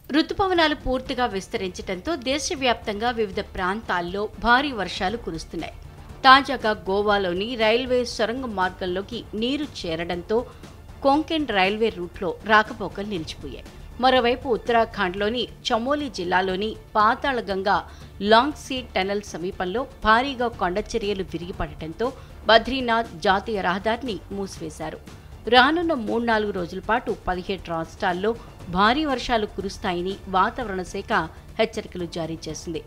రుతుపవనాలు పూర్తిగా విస్తరించడంతో దేశవ్యాప్తంగా వివిధ ప్రాంతాల్లో భారీ వర్షాలు కురుస్తున్నాయి తాజాగా గోవాలోని రైల్వే సొరంగ మార్గంలోకి నీరు చేరడంతో కొంకెన్ రైల్వే రూట్లో రాకపోకలు నిలిచిపోయాయి మరోవైపు ఉత్తరాఖండ్లోని చమోలి జిల్లాలోని పాతాళగంగా లాంగ్ సీ టనల్ సమీపంలో భారీగా కొండచర్యలు విరిగిపడటంతో బద్రీనాథ్ జాతీయ రహదారిని మూసివేశారు రానున్న మూడు నాలుగు రోజుల పాటు పదిహేడు రాష్ట్రాల్లో భారీ వర్షాలు కురుస్తాయని వాతావరణ శాఖ హెచ్చరికలు జారీ చేసింది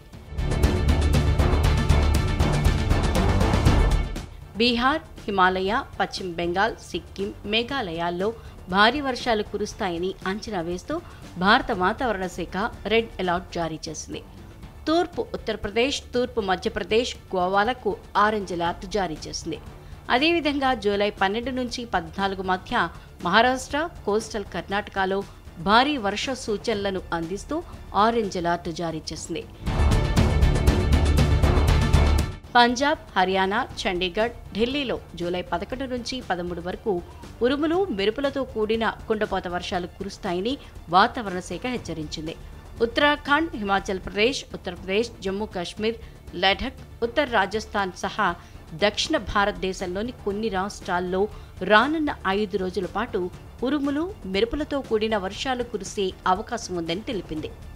బీహార్ హిమాలయ పశ్చిమ బెంగాల్ సిక్కిం మేఘాలయాల్లో భారీ వర్షాలు కురుస్తాయని అంచనా వేస్తూ భారత వాతావరణ శాఖ రెడ్ అలర్ట్ జారీ చేసింది తూర్పు ఉత్తరప్రదేశ్ తూర్పు మధ్యప్రదేశ్ గోవాలకు ఆరెంజ్ అలర్ట్ జారీ చేసింది అదేవిధంగా జూలై పన్నెండు నుంచి పద్నాలుగు మధ్య మహారాష్ట్ర కోస్టల్ కర్ణాటకలో భారీ వర్ష సూచనలను అందిస్తూ ఆరెంజ్ అలర్ట్ జారీ చేసింది పంజాబ్ హర్యానా చండీగఢ్ ఢిల్లీలో జూలై పదకొండు నుంచి పదమూడు వరకు ఉరుములు మెరుపులతో కూడిన కుండపోత వర్షాలు కురుస్తాయని వాతావరణ శాఖ హెచ్చరించింది ఉత్తరాఖండ్ హిమాచల్ ప్రదేశ్ ఉత్తరప్రదేశ్ జమ్మూ కాశ్మీర్ లడఖ్ ఉత్తర రాజస్థాన్ సహా దక్షిణ భారతదేశంలోని కొన్ని రాష్ట్రాల్లో రానున్న ఐదు రోజుల పాటు ఉరుములు మెరుపులతో కూడిన వర్షాలు కురిసే అవకాశం ఉందని తెలిపింది